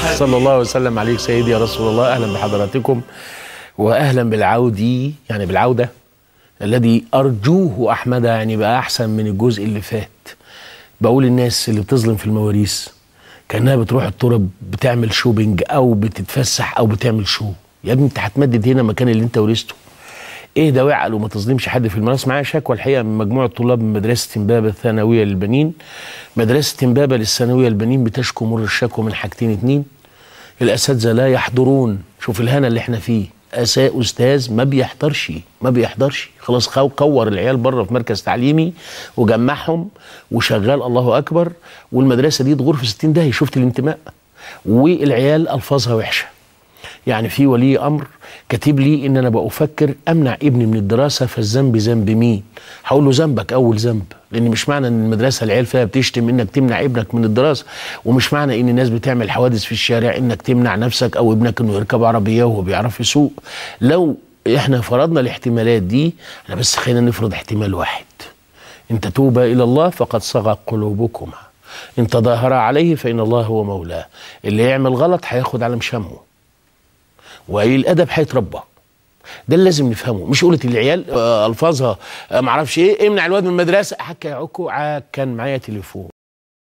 صلى الله وسلم عليك سيدي يا رسول الله اهلا بحضراتكم واهلا بالعودي يعني بالعوده الذي ارجوه احمد يعني بقى احسن من الجزء اللي فات بقول الناس اللي بتظلم في المواريث كانها بتروح التراب بتعمل شوبينج او بتتفسح او بتعمل شو يا ابني انت هتمدد هنا مكان اللي انت ورثته ايه ده واعقل وما تظلمش حد في المدرسه معايا شكوى الحقيقه من مجموعه طلاب من مدرسه امبابه الثانويه للبنين مدرسه امبابه للثانويه للبنين بتشكو مر الشكوى من حاجتين اتنين الاساتذه لا يحضرون شوف الهنا اللي احنا فيه اساء استاذ ما بيحضرش ما بيحضرش خلاص خو كور العيال بره في مركز تعليمي وجمعهم وشغال الله اكبر والمدرسه دي تغور في 60 داهيه شفت الانتماء والعيال الفاظها وحشه يعني في ولي امر كاتب لي ان انا بفكر امنع ابني من الدراسه فالذنب ذنب مين؟ هقول له ذنبك اول ذنب لان مش معنى ان المدرسه العيال فيها بتشتم انك تمنع ابنك من الدراسه ومش معنى ان الناس بتعمل حوادث في الشارع انك تمنع نفسك او ابنك انه يركب عربيه وهو بيعرف يسوق لو احنا فرضنا الاحتمالات دي انا بس خلينا نفرض احتمال واحد ان تتوبا الى الله فقد صغت قلوبكما ان تظاهرا عليه فان الله هو مولاه اللي يعمل غلط هياخد على مشامه وقليل الادب هيتربى ده اللي لازم نفهمه مش قولة العيال آه، الفاظها آه، معرفش ايه امنع الواد من المدرسه حكى يا عكو عا كان معايا تليفون